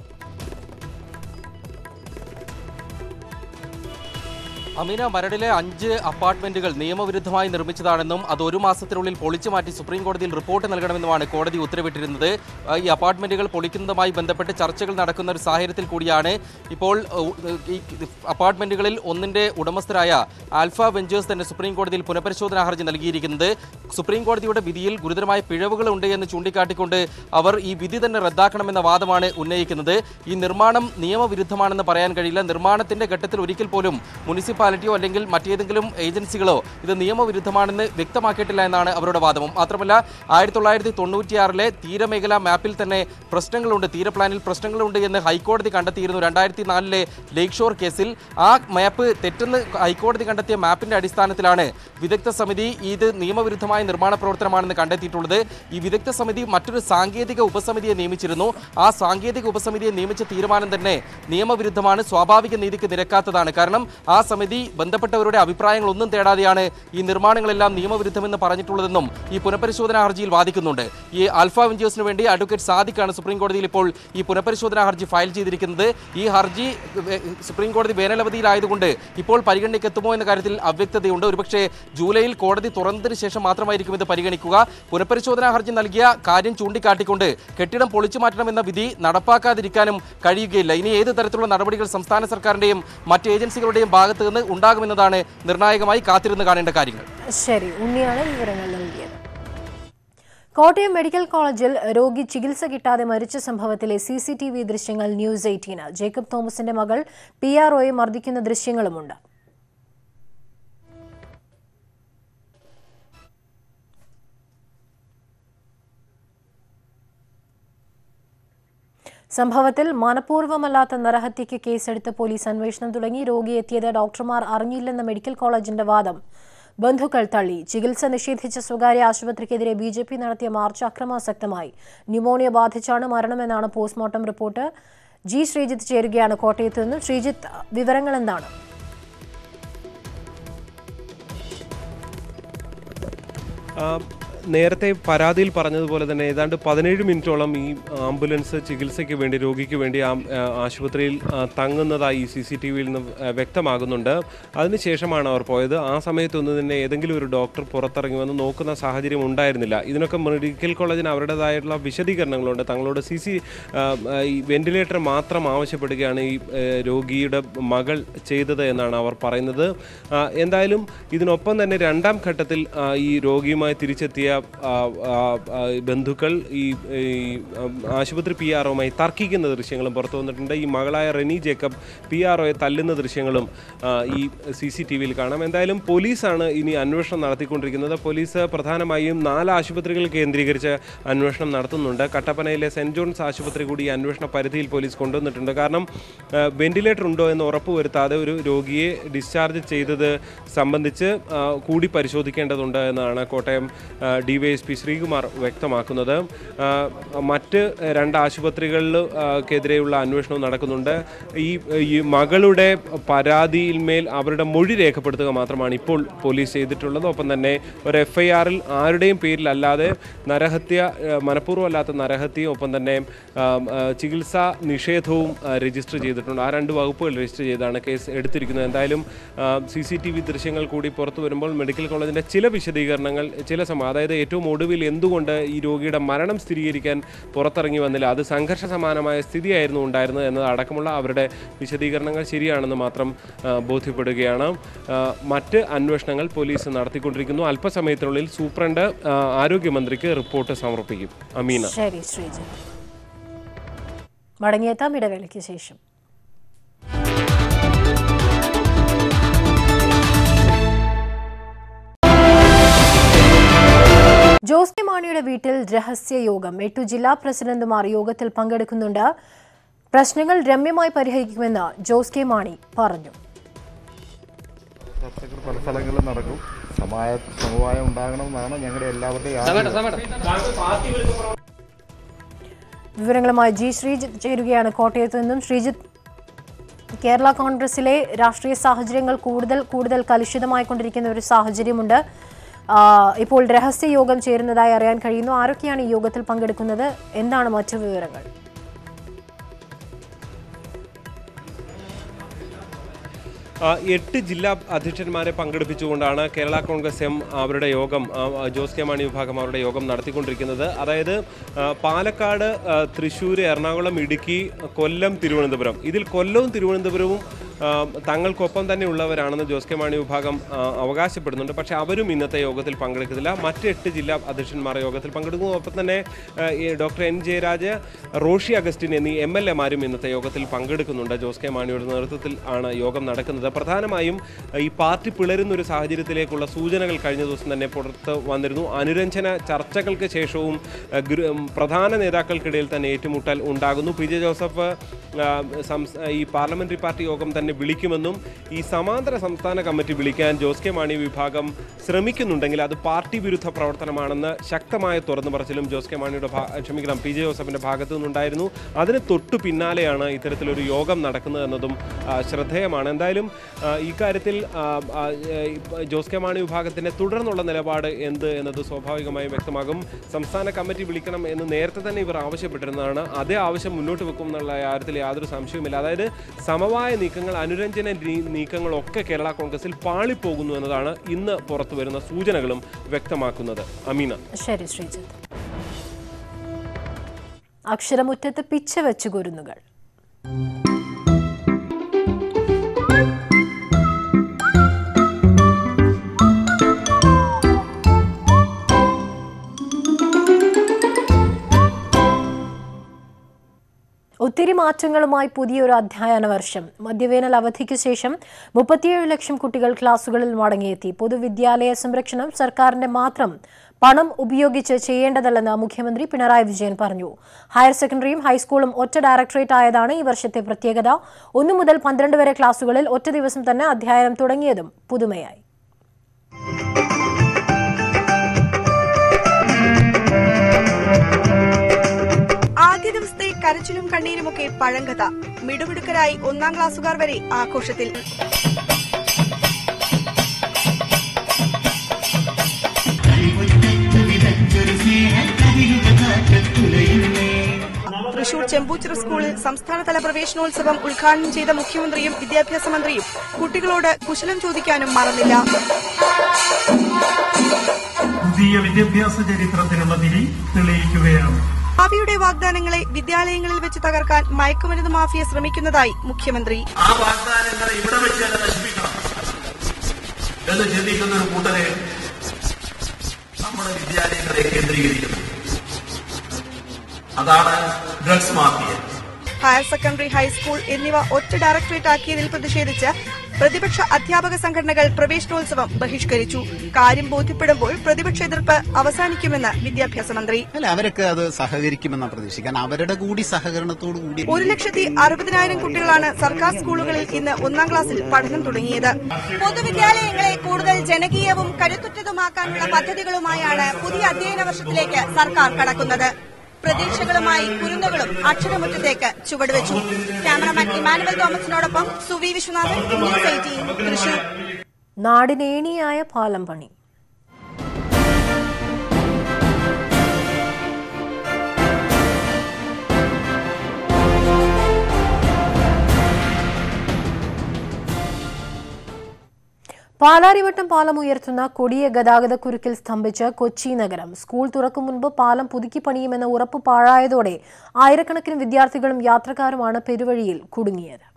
S7: അമീന മരടിലെ അഞ്ച് അപ്പാർട്ട്മെന്റുകൾ നിയമവിരുദ്ധമായി നിർമ്മിച്ചതാണെന്നും അത് ഒരു മാസത്തിനുള്ളിൽ പൊളിച്ചു മാറ്റി സുപ്രീം കോടതിയിൽ റിപ്പോർട്ട് നൽകണമെന്നുമാണ് കോടതി ഉത്തരവിട്ടിരുന്നത് ആ, ഈ അപ്പാർട്ട്മെന്റുകൾ പൊളിക്കുന്നതുമായി ബന്ധപ്പെട്ട് ചർച്ചകൾ നടക്കുന്ന ഒരു സാഹചര്യത്തിൽ കൂടിയാണ് ഇപ്പോൾ ഉ, ഈ അപ്പാർട്ട്മെന്റുകളിൽ ഒന്നിന്റെ ഉടമസ്ഥരായ ആൽഫ വെഞ്ചേഴ്സ് തന്നെ സുപ്രീം കോടതിയിൽ പുനഃപരിശോധനാ ഹർജി നൽകിയിരിക്കുന്നത് സുപ്രീം കോടതിയുടെ വിധിയിൽ ഗുരുതരമായ പിഴവുകൾ ഉണ്ട് എന്ന് ചൂണ്ടിക്കാട്ടിക്കൊണ്ട് അവർ ഈ വിധി തന്നെ റദ്ദാക്കണമെന്ന വാദമാണ് ഉന്നയിക്കുന്നത് ഈ നിർമ്മാണം നിയമവിരുദ്ധമാണെന്ന് പറയാൻ കഴിയില്ല നിർമ്മാണത്തിന്റെ ഘട്ടത്തിൽ ഒരിക്കൽ പോലും മുനിസിപ്പാലിറ്റിയോ അല്ലെങ്കിൽ മറ്റേതെങ്കിലും ഏജൻസികളോ ഇത് നിയമവിരുദ്ധമാണെന്ന് വ്യക്തമാക്കിയിട്ടില്ല എന്നാണ് അവരുടെ വാദം മാത്രമല്ല ആയിരത്തി തൊള്ളായിരത്തി തൊണ്ണൂറ്റിയാറിലെ തീരമേഖല മാപ്പിൽ തന്നെ പ്രശ്നങ്ങളുണ്ട് തീരപ്ലാനിൽ പ്രശ്നങ്ങളുണ്ട് എന്ന് ഹൈക്കോടതി കണ്ടെത്തിയിരുന്നു രണ്ടായിരത്തി നാലിലെ ലേക്ക് ഷോർ കേസിൽ ആ മാപ്പ് തെറ്റെന്ന് ഹൈക്കോടതി കണ്ടെത്തിയ മാപ്പിന്റെ അടിസ്ഥാനത്തിലാണ് വിദഗ്ധ സമിതി ഇത് നിയമവിരുദ്ധമായ നിർമ്മാണ പ്രവർത്തനമാണെന്ന് കണ്ടെത്തിയിട്ടുള്ളത് ഈ വിദഗ്ധ സമിതി മറ്റൊരു സാങ്കേതിക ഉപസമിതിയെ നിയമിച്ചിരുന്നു ആ സാങ്കേതിക ഉപസമിതിയെ നിയമിച്ച തീരുമാനം തന്നെ നിയമവിരുദ്ധമാണ് സ്വാഭാവിക നീതിക്ക് നിരക്കാത്തതാണ് കാരണം ആ സമിതി ബന്ധപ്പെട്ടവരുടെ അഭിപ്രായങ്ങൾ ഒന്നും തേടാതെയാണ് ഈ നിർമ്മാണങ്ങളെല്ലാം നിയമവിരുദ്ധമെന്ന് പറഞ്ഞിട്ടുള്ളതെന്നും ഈ പുനഃപരിശോധനാ ഹർജിയിൽ വാദിക്കുന്നുണ്ട് ഈ ആൽഫ വെഞ്ചേഴ്സിന് വേണ്ടി അഡ്വക്കേറ്റ് സാദിഖാണ് സുപ്രീം കോടതിയിൽ ഇപ്പോൾ ഈ പുനഃപരിശോധനാ ഹർജി ഫയൽ ചെയ്തിരിക്കുന്നത് ഈ ഹർജി വേ- സുപ്രീം കോടതി വേനലവധിയിലായതുകൊണ്ട് ഇപ്പോൾ പരിഗണനയ്ക്ക് എത്തുമോ എന്ന കാര്യത്തിൽ അവ്യക്തതയുണ്ട് ഒരുപക്ഷേ ജൂലൈയിൽ കോടതി തുറന്നതിന് ശേഷം മാത്രമായിരിക്കും ഇത് പരിഗണിക്കുക പുനഃപരിശോധനാ ഹർജി നൽകിയ കാര്യം ചൂണ്ടിക്കാട്ടിക്കൊണ്ട് കെട്ടിടം പൊളിച്ചു മാറ്റണമെന്ന വിധി നടപ്പാക്കാതിരിക്കാനും കഴിയുകയില്ല ഇനി ഏത് തരത്തിലുള്ള നടപടികൾ സംസ്ഥാന സർക്കാരിന്റെയും മറ്റ് ഏജൻസികളുടെയും ഭാഗത്ത് നിന്ന് ഉണ്ടാകുമെന്നതാണ് നിർണായകമായി കാത്തിരുന്ന് കാണേണ്ട കാര്യങ്ങൾ
S1: ശരി ഉണ്ണിയാണ് വിവരങ്ങൾ നൽകിയത് കോട്ടയം മെഡിക്കൽ കോളേജിൽ രോഗി ചികിത്സ കിട്ടാതെ മരിച്ച സംഭവത്തിലെ സി സി ടി വി ദൃശ്യങ്ങൾ ന്യൂസ് എയ്റ്റീന് ജേക്കബ് തോമസിന്റെ മകൾ പി ആർ ഒയെ മർദ്ദിക്കുന്ന ദൃശ്യങ്ങളുമുണ്ട് സംഭവത്തിൽ മനഃപൂർവ്വമല്ലാത്ത നരഹത്യയ്ക്ക് കേസെടുത്ത് പോലീസ് അന്വേഷണം തുടങ്ങി രോഗി എത്തിയത് ഡോക്ടർമാർ അറിഞ്ഞില്ലെന്ന മെഡിക്കൽ കോളേജിന്റെ വാദം ബന്ധുക്കൾ തള്ളി ചികിത്സ നിഷേധിച്ച സ്വകാര്യ ആശുപത്രിക്കെതിരെ ബി ജെ പി നടത്തിയ മാർച്ച് അക്രമാസക്തമായി ന്യൂമോണിയ ബാധിച്ചാണ് മരണമെന്നാണ് പോസ്റ്റ്മോർട്ടം റിപ്പോർട്ട് ജി ശ്രീജിത്ത് ചേരുകയാണ് കോട്ടയത്ത് നിന്നും ശ്രീജിത്ത് വിവരങ്ങൾ എന്താണ്
S9: ആ, നേരത്തെ പരാതിയിൽ പറഞ്ഞതുപോലെ തന്നെ ഏതാണ്ട് പതിനേഴ് മിനിറ്റോളം ഈ ആംബുലൻസ് ചികിത്സയ്ക്ക് വേണ്ടി രോഗിക്ക് വേണ്ടി ആ- ആ, ആശുപത്രിയിൽ ആ, തങ്ങുന്നതായി സി സി ടി വിയിൽ നിന്ന് ആ, വ്യക്തമാകുന്നുണ്ട് അതിനുശേഷമാണ് അവർ പോയത് ആ സമയത്തൊന്നും തന്നെ ഏതെങ്കിലും ഒരു ഡോക്ടർ പുറത്തിറങ്ങി വന്ന് നോക്കുന്ന സാഹചര്യം ഉണ്ടായിരുന്നില്ല ഇതിനൊക്കെ മെഡിക്കൽ കോളേജിന് അവരുടേതായിട്ടുള്ള വിശദീകരണങ്ങളുണ്ട് തങ്ങളോട് സി സി ഈ വെന്റിലേറ്റർ മാത്രം ആവശ്യപ്പെടുകയാണ് ഈ ആ, രോഗിയുടെ മകൾ ചെയ്തത് എന്നാണ് അവർ പറയുന്നത് ആ, എന്തായാലും ഇതിനൊപ്പം തന്നെ രണ്ടാം ഘട്ടത്തിൽ ആ, ഈ രോഗിയുമായി തിരിച്ചെത്തിയ ആ, ആ, ആ, ബന്ധുക്കൾ ഈ ഈ, ഉം, ആശുപത്രി പി ആർ ഒമായി തർക്കിക്കുന്ന ദൃശ്യങ്ങളും പുറത്തു വന്നിട്ടുണ്ട് ഈ മകളായ റെനി ജേക്കബ് പി ആർ ഒയെ തല്ലുന്ന ദൃശ്യങ്ങളും ആ, ഈ സി സി ടി വിയിൽ കാണാം എന്തായാലും പോലീസാണ് ഇനി അന്വേഷണം നടത്തിക്കൊണ്ടിരിക്കുന്നത് പോലീസ് പ്രധാനമായും നാല് ആശുപത്രികൾ കേന്ദ്രീകരിച്ച് അന്വേഷണം നടത്തുന്നുണ്ട് കട്ടപ്പനയിലെ സെൻറ് ജോൺസ് ആശുപത്രി കൂടി ഈ അന്വേഷണ പരിധിയിൽ പോലീസ് കൊണ്ടുവന്നിട്ടുണ്ട് കാരണം ആ, വെന്റിലേറ്റർ ഉണ്ടോ എന്ന് ഉറപ്പുവരുത്താതെ ഒരു രോഗിയെ ഡിസ്ചാർജ് ചെയ്തത് സംബന്ധിച്ച് ആ, കൂടി പരിശോധിക്കേണ്ടതുണ്ട് എന്നാണ് കോട്ടയം ഡിവൈഎസ്പി ശ്രീകുമാർ വ്യക്തമാക്കുന്നത് ആ, മറ്റ് രണ്ട് ആശുപത്രികളിലെതിരെയുള്ള അന്വേഷണവും നടക്കുന്നുണ്ട് ഈ ഈ മകളുടെ പരാതിയിന്മേൽ അവരുടെ മൊഴി രേഖപ്പെടുത്തുക മാത്രമാണ് ഇപ്പോൾ പോലീസ് ചെയ്തിട്ടുള്ളത് ഒപ്പം തന്നെ ഒരു എഫ് ഐ ആറിൽ ആരുടെയും പേരിലല്ലാതെ നരഹത്യ ആ, മനഃപൂർവ്വമല്ലാത്ത നരഹത്യയും ഒപ്പം തന്നെ ആ, ആ, ചികിത്സാ നിഷേധവും ആ, രജിസ്റ്റർ ചെയ്തിട്ടുണ്ട് ആ രണ്ട് വകുപ്പുകൾ രജിസ്റ്റർ ചെയ്താണ് കേസ് എടുത്തിരിക്കുന്നത് എന്തായാലും സി സി ടി വി ദൃശ്യങ്ങൾ കൂടി പുറത്തു വരുമ്പോൾ മെഡിക്കൽ കോളേജിൻ്റെ ചില വിശദീകരണങ്ങൾ ചില സമയം അതായത് ഏറ്റവും ഒടുവിൽ എന്തുകൊണ്ട് ഈ രോഗിയുടെ മരണം സ്ഥിരീകരിക്കാൻ പുറത്തിറങ്ങി വന്നില്ല അത് സംഘർഷ സമാനമായ സ്ഥിതിയായിരുന്നു ഉണ്ടായിരുന്നത് എന്നത് അടക്കമുള്ള അവരുടെ വിശദീകരണങ്ങൾ ശരിയാണെന്ന് മാത്രം ആ, ബോധ്യപ്പെടുകയാണ് ആ, മറ്റ് അന്വേഷണങ്ങൾ പോലീസ് നടത്തിക്കൊണ്ടിരിക്കുന്നു അല്പസമയത്തിനുള്ളിൽ സൂപ്രണ്ട് ആ, ആരോഗ്യമന്ത്രിക്ക് റിപ്പോർട്ട് സമർപ്പിക്കും അമീന
S1: ശരി ശ്രീജിത്ത് മടങ്ങിയെത്താം ഇടവേളയ്ക്ക് ശേഷം ജോസ് കെ മാണിയുടെ വീട്ടിൽ രഹസ്യ യോഗം എട്ടു ജില്ലാ പ്രസിഡന്റുമാർ യോഗത്തിൽ പങ്കെടുക്കുന്നുണ്ട് പ്രശ്നങ്ങൾ രമ്യമായി പരിഹരിക്കുമെന്ന് ജോസ് കെ മാണി പറഞ്ഞു
S10: ചർച്ചകൾ പല സ്ഥലങ്ങളിലും നടക്കും സമായ സമവായം ഉണ്ടാകണമെന്നാണ് ഞങ്ങളുടെ എല്ലാവരുടെയും ആഗ്രഹം
S1: വിവരങ്ങളുമായി ജി ശ്രീജിത്ത് ചേരുകയാണ് കോട്ടയത്ത് നിന്നും ശ്രീജിത്ത് കേരള കോൺഗ്രസിലെ രാഷ്ട്രീയ സാഹചര്യങ്ങൾ കൂടുതൽ കൂടുതൽ കലുഷിതമായിക്കൊണ്ടിരിക്കുന്ന ഒരു സാഹചര്യമുണ്ട് ആ, ഇപ്പോൾ രഹസ്യ യോഗം ചേരുന്നതായി അറിയാൻ കഴിയുന്നു ആരൊക്കെയാണ് ഈ യോഗത്തിൽ പങ്കെടുക്കുന്നത് എന്താണ് മറ്റു വിവരങ്ങൾ
S9: ആ, എട്ട് ജില്ലാ അധ്യക്ഷന്മാരെ പങ്കെടുപ്പിച്ചുകൊണ്ടാണ് കേരള കോൺഗ്രസ് എം അവരുടെ യോഗം ആ, ജോസ് കെ മാണി വിഭാഗം അവരുടെ യോഗം നടത്തിക്കൊണ്ടിരിക്കുന്നത് അതായത് ആ, പാലക്കാട് ആ, തൃശ്ശൂർ എറണാകുളം ഇടുക്കി കൊല്ലം തിരുവനന്തപുരം ഇതിൽ കൊല്ലവും തിരുവനന്തപുരവും ആ, തങ്ങൾക്കൊപ്പം തന്നെ ഉള്ളവരാണെന്ന് ജോസ് കെ മാണി വിഭാഗം ആ, അവകാശപ്പെടുന്നുണ്ട് പക്ഷേ അവരും ഇന്നത്തെ യോഗത്തിൽ പങ്കെടുക്കുന്നില്ല മറ്റ് എട്ട് ജില്ലാ അധ്യക്ഷന്മാർ യോഗത്തിൽ പങ്കെടുക്കുന്നു ഒപ്പം തന്നെ ആ, ഈ ഡോക്ടർ എൻ ജയരാജ് റോഷി അഗസ്റ്റിൻ എന്നീ എം എൽ എമാരും ഇന്നത്തെ യോഗത്തിൽ പങ്കെടുക്കുന്നുണ്ട് ജോസ് കെ മാണിയുടെ നേതൃത്വത്തിൽ ആണ് യോഗം നടക്കുന്നത് പ്രധാനമായും ആ, ഈ പാർട്ടി പിളരുന്ന ഒരു സാഹചര്യത്തിലേക്കുള്ള സൂചനകൾ കഴിഞ്ഞ ദിവസം തന്നെ പുറത്ത് വന്നിരുന്നു അനുരഞ്ജന ചർച്ചകൾക്ക് ശേഷവും ആ, ഗൃ- ഉം, പ്രധാന നേതാക്കൾക്കിടയിൽ തന്നെ ഏറ്റുമുട്ടൽ ഉണ്ടാകുന്നു പി ജെ ജോസഫ് ആ, സംസ്- ഈ പാർലമെന്ററി പാർട്ടി യോഗം തന്നെ വിളിക്കുമെന്നും ഈ സമാന്തര സംസ്ഥാന കമ്മിറ്റി വിളിക്കാൻ ജോസ് കെ മാണി വിഭാഗം ശ്രമിക്കുന്നുണ്ടെങ്കിൽ അത് പാർട്ടി വിരുദ്ധ പ്രവർത്തനമാണെന്ന് ശക്തമായ തുറന്നു പറച്ചിലും ജോസ് കെ മാണിയുടെ ഭാ- ക്ഷമിക്കണം പി ജെ ജോസഫിന്റെ ഭാഗത്തു നിന്നുണ്ടായിരുന്നു അതിന് തൊട്ടു പിന്നാലെയാണ് ഇത്തരത്തിലൊരു യോഗം നടക്കുന്നത് എന്നതും ആ, ശ്രദ്ധേയമാണ് എന്തായാലും ആ, ഈ കാര്യത്തിൽ ആ, ആ, ഈ ജോസ് കെ മാണി വിഭാഗത്തിന്റെ തുടർന്നുള്ള നിലപാട് എന്ത് എന്നത് സ്വാഭാവികമായും വ്യക്തമാകും സംസ്ഥാന കമ്മിറ്റി വിളിക്കണം എന്ന് നേരത്തെ തന്നെ ഇവർ ആവശ്യപ്പെട്ടിരുന്നതാണ് അതേ ആവശ്യം മുന്നോട്ട് വെക്കും എന്നുള്ള കാര്യത്തിൽ യാതൊരു സംശയവുമില്ല അതായത് സമവായ നീക്കങ്ങൾ അനുരഞ്ജന നീ- നീക്കങ്ങളൊക്കെ കേരള കോൺഗ്രസിൽ പാളിപ്പോകുന്നു എന്നതാണ് ഇന്ന് പുറത്തു വരുന്ന സൂചനകളും വ്യക്തമാക്കുന്നത് അമീന
S1: ശരി ശ്രീജിത്ത് അക്ഷരമുറ്റത്ത് പിച്ച വെച്ച് കുരുന്നുകൾ ഒത്തിരി മാറ്റങ്ങളുമായി പുതിയൊരു അധ്യയന വർഷം മധ്യവേനൽ അവധിക്ക് ശേഷം മുപ്പത്തിയേഴ് ലക്ഷം കുട്ടികൾ ക്ലാസുകളിൽ മടങ്ങിയെത്തി പൊതുവിദ്യാലയ സംരക്ഷണം സർക്കാരിന്റെ മാത്രം പണം ഉപയോഗിച്ച് ചെയ്യേണ്ടതല്ലെന്ന് മുഖ്യമന്ത്രി പിണറായി വിജയൻ പറഞ്ഞു ഹയർ സെക്കൻഡറിയും ഹൈസ്കൂളും ഒറ്റ ഡയറക്ടറേറ്റ് ആയതാണ് ഈ വർഷത്തെ പ്രത്യേകത ഒന്നു മുതൽ പന്ത്രണ്ട് വരെ ക്ലാസുകളിൽ ഒറ്റ ദിവസം തന്നെ അധ്യയനം തുടങ്ങിയതും പുതുമയായി
S11: ആദ്യ ദിവസത്തെ കരച്ചിലും കണ്ണീരുമൊക്കെ പഴങ്കഥ മിടുമിടുക്കരായി ഒന്നാം ക്ലാസ്സുകാർ വരെ ആഘോഷത്തിൽ തൃശൂർ ചെമ്പൂച്ചിറ സ്കൂളിൽ സംസ്ഥാനതല പ്രവേശനോത്സവം ഉദ്ഘാടനം ചെയ്ത മുഖ്യമന്ത്രിയും വിദ്യാഭ്യാസ മന്ത്രിയും കുട്ടികളോട് കുശലം ചോദിക്കാനും മറന്നില്ല
S12: പുതിയ വിദ്യാഭ്യാസ ചരിത്രത്തിനുള്ള തിരി തെളിയിക്കുകയാണ്
S11: ഭാവിയുടെ വാഗ്ദാനങ്ങളെ വിദ്യാലയങ്ങളിൽ വെച്ച് തകർക്കാൻ മയക്കുമരുന്ന് മാഫിയ ശ്രമിക്കുന്നതായി മുഖ്യമന്ത്രി
S12: ആ വാഗ്ദാനങ്ങളെ ഇവിടെ വെച്ച് തന്നെ നശിപ്പിക്കണം എന്ന് ചിന്തിക്കുന്ന ഒരു കൂട്ടരെ നമ്മുടെ വിദ്യാലയങ്ങളെ കേന്ദ്രീകരിക്കുന്നു അതാണ് drugs mafia
S11: higher secondary high school എന്നിവ ഒറ്റ ഡയറക്ടറേറ്റ് ആക്കിയതിൽ പ്രതിഷേധിച്ച് പ്രതിപക്ഷ അധ്യാപക സംഘടനകൾ പ്രവേശനോത്സവം ബഹിഷ്കരിച്ചു കാര്യം ബോധ്യപ്പെടുമ്പോൾ പ്രതിപക്ഷ എതിർപ്പ് അവസാനിക്കുമെന്ന് വിദ്യാഭ്യാസ മന്ത്രി
S13: അല്ല അവരൊക്കെ അത് സഹകരിക്കുമെന്നാണ് പ്രതീക്ഷിക്കാൻ അവരുടെ കൂടി സഹകരണത്തോടു കൂടി
S11: ഒരു ലക്ഷത്തി അറുപതിനായിരം കുട്ടികളാണ് സർക്കാർ സ്കൂളുകളിൽ ഇന്ന് ഒന്നാം ക്ലാസ്സിൽ പഠനം തുടങ്ങിയത് പൊതുവിദ്യാലയങ്ങളെ കൂടുതൽ ജനകീയവും കരുത്തുറ്റതുമാക്കാനുള്ള പദ്ധതികളുമായാണ് പുതിയ അധ്യയന വർഷത്തിലേക്ക് സർക്കാർ കടക്കുന്നത് പ്രതീക്ഷകളുമായി കുരുന്നുകളും അക്ഷരമുറ്റത്തേക്ക് ചുവടുവെച്ചു ക്യാമറമാൻ ഇമാനുവൽ തോമസിനോടൊപ്പം സുവി വിശ്വനാഥൻ ന്യൂസ് എയ്റ്റീൻ തൃശൂർ
S1: നാടിനേണിയായ പാലം പണി പാലാരിവട്ടം പാലം ഉയർത്തുന്ന കൊടിയ ഗതാഗത കുരുക്കിൽ സ്തംഭിച്ച് കൊച്ചി നഗരം സ്കൂൾ തുറക്കും മുൻപ് പാലം പുതുക്കി പണിയുമെന്ന ഉറപ്പ് പാഴായതോടെ ആയിരക്കണക്കിന് വിദ്യാർത്ഥികളും യാത്രക്കാരുമാണ് പെരുവഴിയിൽ കുടുങ്ങിയത്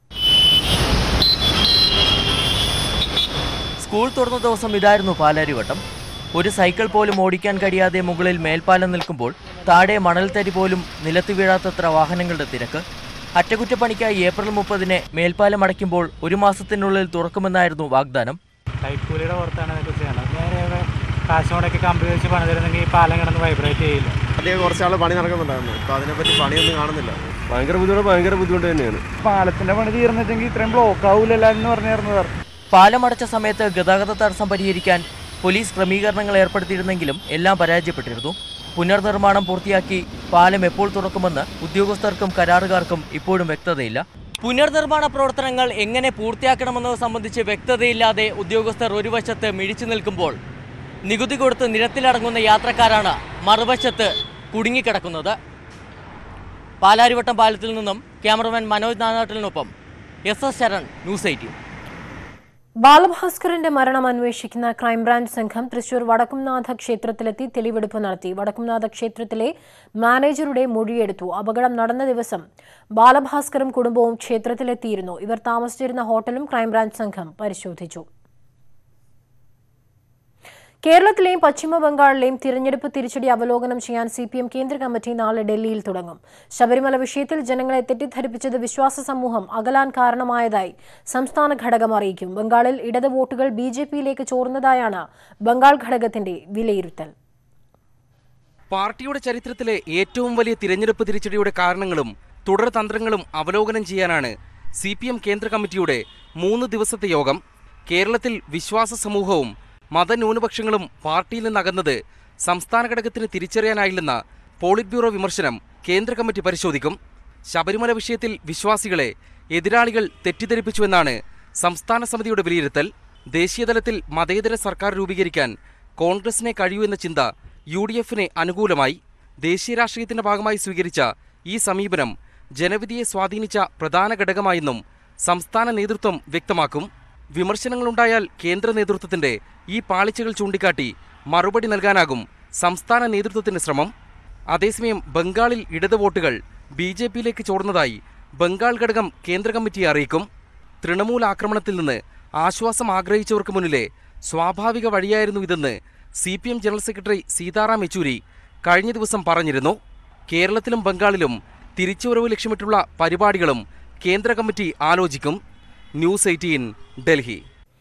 S14: സ്കൂൾ തുറന്ന ദിവസം ഇതായിരുന്നു പാലാരിവട്ടം ഒരു സൈക്കിൾ പോലും ഓടിക്കാൻ കഴിയാതെ മുകളിൽ മേൽപ്പാലം നിൽക്കുമ്പോൾ താഴെ മണൽത്തരി പോലും നിലത്ത് വീഴാത്തത്ര വാഹനങ്ങളുടെ തിരക്ക് അറ്റകുറ്റപ്പണിക്കായി ഏപ്രിൽ മുപ്പതിന് മേൽപ്പാലം അടയ്ക്കുമ്പോൾ ഒരു മാസത്തിനുള്ളിൽ തുറക്കുമെന്നായിരുന്നു വാഗ്ദാനം
S15: ലൈറ്റ് കൂലിയുടെ പുറത്താണ് ഇതൊക്കെ ചെയ്യണത് നേരെ കാശ് മുടക്കി കമ്പി വെച്ച് പണി തരുന്നെങ്കിൽ ഈ പാലം കിടന്ന് വൈബ്രേറ്റ് ചെയ്യില്ല
S16: അധികം കുറച്ചാൾ പണി നടക്കുന്നുണ്ടായിരുന്നു ഇപ്പൊ അതിനെപ്പറ്റി പണിയൊന്നും കാണുന്നില്ല ഭയങ്കര ബുദ്ധിമുട്ട് ഭയങ്കര ബുദ്ധിമുട്ട് തന്നെയാണ്
S15: പാലത്തിന്റെ പണി തീർന്നിട്ടെങ്കിൽ ഇത്രയും ബ്ലോക്ക് ആവൂലല്ലോ എന്ന് പറഞ്ഞായിരുന്നു സാർ
S14: പാലം അടച്ച സമയത്ത് ഗതാഗത തടസ്സം പരിഹരിക്കാൻ പോലീസ് ക്രമീകരണങ്ങൾ ഏർപ്പെടുത്തിയിരുന്നെങ്കിലും എല്ലാം പരാജയപ്പെട്ടിരുന്നു പുനർനിർമ്മാണം പൂർത്തിയാക്കി പാലം എപ്പോൾ തുറക്കുമെന്ന് ഉദ്യോഗസ്ഥർക്കും കരാറുകാർക്കും ഇപ്പോഴും വ്യക്തതയില്ല പുനർനിർമ്മാണ പ്രവർത്തനങ്ങൾ എങ്ങനെ പൂർത്തിയാക്കണമെന്നത് സംബന്ധിച്ച് വ്യക്തതയില്ലാതെ ഉദ്യോഗസ്ഥർ ഒരു വശത്ത് മിഴിച്ചു നിൽക്കുമ്പോൾ നികുതി കൊടുത്ത് നിരത്തിലടങ്ങുന്ന യാത്രക്കാരാണ് മറുവശത്ത് കുടുങ്ങിക്കിടക്കുന്നത് പാലാരിവട്ടം പാലത്തിൽ നിന്നും ക്യാമറമാൻ മനോജ് നാനാട്ടിലിനൊപ്പം S S Saran news eighteen
S1: ബാലഭാസ്കറിന്റെ മരണം അന്വേഷിക്കുന്ന ക്രൈംബ്രാഞ്ച് സംഘം തൃശൂർ വടക്കുംനാഥ ക്ഷേത്രത്തിലെത്തി തെളിവെടുപ്പ് നടത്തി വടക്കുംനാഥ ക്ഷേത്രത്തിലെ മാനേജറുടെ മൊഴിയെടുത്തു അപകടം നടന്ന ദിവസം ബാലഭാസ്കറും കുടുംബവും ക്ഷേത്രത്തിലെത്തിയിരുന്നു ഇവർ താമസിച്ചിരുന്ന ഹോട്ടലും ക്രൈംബ്രാഞ്ച് സംഘം പരിശോധിച്ചു കേരളത്തിലെയും പശ്ചിമ ബംഗാളിലെയും തിരഞ്ഞെടുപ്പ് തിരിച്ചടി അവലോകനം ചെയ്യാൻ സി പി എം കേന്ദ്ര കമ്മിറ്റി നാളെ ഡൽഹിയിൽ തുടങ്ങും ശബരിമല വിഷയത്തിൽ ജനങ്ങളെ തെറ്റിദ്ധരിപ്പിച്ചത് വിശ്വാസ സമൂഹം അകലാൻ കാരണമായതായി സംസ്ഥാന ഘടകം അറിയിക്കും ബംഗാളിൽ ഇടത് വോട്ടുകൾ ബി ജെ പിയിലേക്ക് ചോർന്നതായാണ് ബംഗാൾ ഘടകത്തിന്റെ വിലയിരുത്തൽ
S7: പാർട്ടിയുടെ ചരിത്രത്തിലെ ഏറ്റവും വലിയ തിരഞ്ഞെടുപ്പ് തിരിച്ചടിയുടെ കാരണങ്ങളും തുടർ തന്ത്രങ്ങളും അവലോകനം ചെയ്യാനാണ് സി പി എം കേന്ദ്ര കമ്മിറ്റിയുടെ മൂന്ന് ദിവസത്തെ യോഗം കേരളത്തിൽ വിശ്വാസ സമൂഹവും മതന്യൂനപക്ഷങ്ങളും പാർട്ടിയിൽ നിന്നകന്നത് സംസ്ഥാന ഘടകത്തിന് തിരിച്ചറിയാനായില്ലെന്ന പോളിറ്റ് ബ്യൂറോ വിമർശനം കേന്ദ്ര കമ്മിറ്റി പരിശോധിക്കും ശബരിമല വിഷയത്തിൽ വിശ്വാസികളെ എതിരാളികൾ തെറ്റിദ്ധരിപ്പിച്ചുവെന്നാണ് സംസ്ഥാന സമിതിയുടെ വിലയിരുത്തൽ ദേശീയതലത്തിൽ മതേതര സർക്കാർ രൂപീകരിക്കാൻ കോൺഗ്രസിനെ കഴിയൂ എന്ന ചിന്ത യു ഡി എഫിന് അനുകൂലമായി ദേശീയ രാഷ്ട്രീയത്തിന്റെ ഭാഗമായി സ്വീകരിച്ച ഈ സമീപനം ജനവിധിയെ സ്വാധീനിച്ച പ്രധാന ഘടകമായെന്നും സംസ്ഥാന നേതൃത്വം വ്യക്തമാക്കും വിമർശനങ്ങളുണ്ടായാൽ കേന്ദ്ര നേതൃത്വത്തിന്റെ ഈ പാളിച്ചകൾ ചൂണ്ടിക്കാട്ടി മറുപടി നൽകാനാകും സംസ്ഥാന നേതൃത്വത്തിന്റെ ശ്രമം അതേസമയം ബംഗാളിൽ ഇടത് വോട്ടുകൾ ബി ജെ പിയിലേക്ക് ചോർന്നതായി ബംഗാൾ ഘടകം കേന്ദ്ര കമ്മിറ്റിയെ അറിയിക്കും തൃണമൂൽ ആക്രമണത്തിൽ നിന്ന് ആശ്വാസം ആഗ്രഹിച്ചവർക്ക് മുന്നിലെ സ്വാഭാവിക വഴിയായിരുന്നു ഇതെന്ന് C P M general secretary Sitaram Yechury കഴിഞ്ഞ ദിവസം പറഞ്ഞിരുന്നു കേരളത്തിലും ബംഗാളിലും തിരിച്ചുവരവ് ലക്ഷ്യമിട്ടുള്ള പരിപാടികളും കേന്ദ്ര കമ്മിറ്റി ആലോചിക്കും ന്യൂസ് എയ്റ്റീൻ ഡൽഹി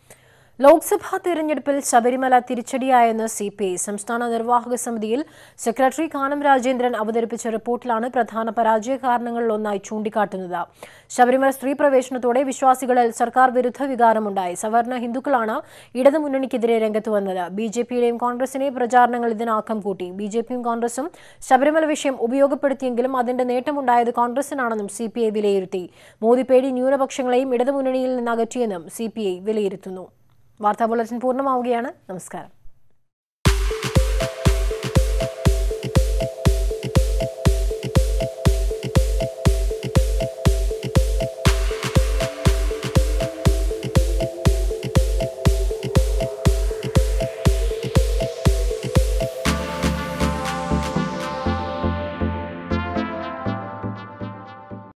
S1: ലോക്സഭാ തെരഞ്ഞെടുപ്പിൽ ശബരിമല തിരിച്ചടിയായെന്ന് സി പി ഐ സംസ്ഥാന നിർവാഹക സമിതിയിൽ സെക്രട്ടറി കാനം രാജേന്ദ്രൻ അവതരിപ്പിച്ച റിപ്പോർട്ടിലാണ് പ്രധാന പരാജയ കാരണങ്ങളിലൊന്നായി ചൂണ്ടിക്കാട്ടുന്നത് ശബരിമല സ്ത്രീ പ്രവേശനത്തോടെ വിശ്വാസികളിൽ സർക്കാർ വിരുദ്ധ വികാരമുണ്ടായി സവർണ ഹിന്ദുക്കളാണ് ഇടതുമുന്നണിക്കെതിരെ രംഗത്ത് വന്നത് ബി ജെ പിയുടെയും കോൺഗ്രസിനെയും പ്രചാരണങ്ങൾ ഇതിനാക്കം കൂട്ടി ബി ജെ പിയും കോൺഗ്രസും ശബരിമല വിഷയം ഉപയോഗപ്പെടുത്തിയെങ്കിലും അതിന്റെ നേട്ടമുണ്ടായത് കോൺഗ്രസിനാണെന്നും സി പി ഐ വിലയിരുത്തി മോദി പേടി ന്യൂനപക്ഷങ്ങളെയും ഇടതുമുന്നണിയിൽ നിന്ന് അകറ്റിയെന്നും സി പി ഐ വിലയിരുത്തുന്നു വാർത്താ ബുള്ളറ്റിൻ പൂർണ്ണമാവുകയാണ് നമസ്കാരം